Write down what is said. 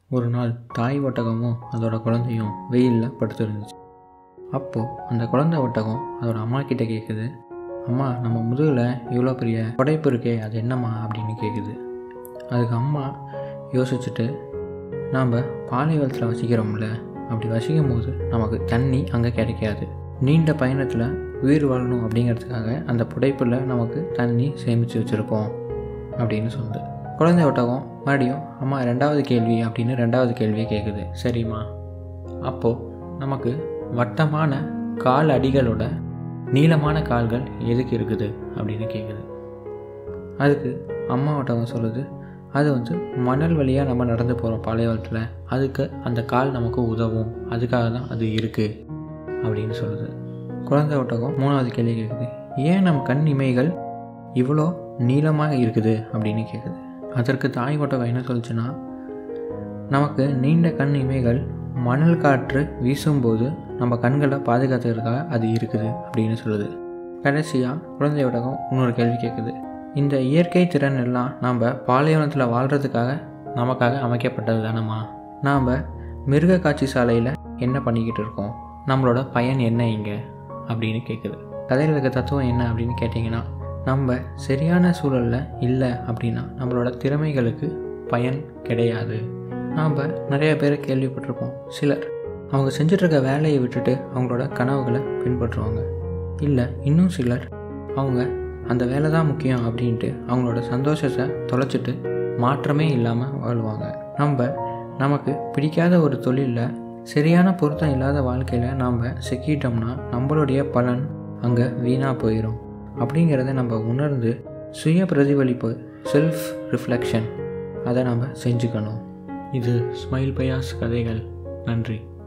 ஒரு நாள் தாய் ஒட்டகமும் அதோட குழந்தையும் வெயிலில் படுத்துருந்துச்சு அப்போது அந்த குழந்தை ஒட்டகம் அதோட அம்மா கிட்ட கேட்குது அம்மா நம்ம முதுகில் இவ்வளோ பெரிய உடைப்பு இருக்கே அது என்னம்மா அப்படின்னு கேட்குது அதுக்கு அம்மா யோசிச்சுட்டு நாம் பாலைவனத்தில் வசிக்கிறோம்ல அப்படி வசிக்கும் போது நமக்கு தண்ணி அங்கே கிடைக்காது நீண்ட பயணத்தில் உயிர் வாழணும் அப்படிங்கிறதுக்காக அந்த புடைப்பில் நமக்கு தண்ணி சேமித்து வச்சுருப்போம் அப்படின்னு சொல்லுது குழந்தை ஒட்டகம் மறுபடியும் அம்மா ரெண்டாவது கேள்வி அப்படின்னு ரெண்டாவது கேள்வியை கேட்குது சரிம்மா அப்போது நமக்கு வட்டமான கால் அடிகளோட நீளமான கால்கள் எதுக்கு இருக்குது அப்படின்னு கேட்குது அதுக்கு அம்மா ஒட்டகம் சொல்லுது அது வந்து மணல் வழியாக நம்ம நடந்து போகிறோம் பாலைவனத்தில் அதுக்கு அந்த கால் நமக்கு உதவும் அதுக்காக தான் அது இருக்குது அப்படின்னு சொல்லுது குழந்தை ஒட்டகம் மூணாவது கேள்வி கேட்குது ஏன் நம்ம கண் இமைகள் இவ்வளோ நீளமாக இருக்குது அப்படின்னு கேட்குது அதற்கு தாய் ஒட்டகம் என்ன சொல்லுச்சுன்னா நமக்கு நீண்ட கண் இமைகள் மணல் காற்று வீசும்போது நம்ம கண்களை பாதுகாத்துறதுக்காக அது இருக்குது அப்படின்னு சொல்லுது கடைசியாக குழந்தை ஒட்டகம் இன்னொரு கேள்வி கேட்குது இந்த இயற்கை திறன் எல்லாம் நாம் பாலைவனத்தில் வாழ்கிறதுக்காக நமக்காக அமைக்கப்பட்டது தானம்மா நாம் மிருக காட்சி சாலையில் என்ன பண்ணிக்கிட்டு இருக்கோம் நம்மளோட பயன் என்ன இங்கே அப்படின்னு கேட்குது கதையில் இருக்க தத்துவம் என்ன அப்படின்னு கேட்டிங்கன்னா நம்ம சரியான சூழலில் இல்லை அப்படின்னா நம்மளோட திறமைகளுக்கு பயன் கிடையாது நாம் நிறைய பேரை கேள்விப்பட்டிருப்போம் சிலர் அவங்க செஞ்சிட்ருக்க வேலையை விட்டுட்டு அவங்களோட கனவுகளை பின்பற்றுவாங்க இல்லை இன்னும் சிலர் அவங்க அந்த வேலை தான் முக்கியம் அப்படின்ட்டு அவங்களோட சந்தோஷத்தை தொலைச்சிட்டு மாற்றமே இல்லாமல் வாழ்வாங்க நம்ம நமக்கு பிடிக்காத ஒரு தொழிலில் சரியான பொருத்தம் இல்லாத வாழ்க்கையில் நாம் சிக்கிட்டோம்னா நம்மளுடைய பலன் அங்கே வீணாக போயிடும் அப்படிங்கிறத நம்ம உணர்ந்து சுய பிரதிபலிப்பு செல்ஃப் ரிஃப்ளெக்ஷன் அதை நம்ம செஞ்சுக்கணும் இது ஸ்மைல் பயாஸ் கதைகள் நன்றி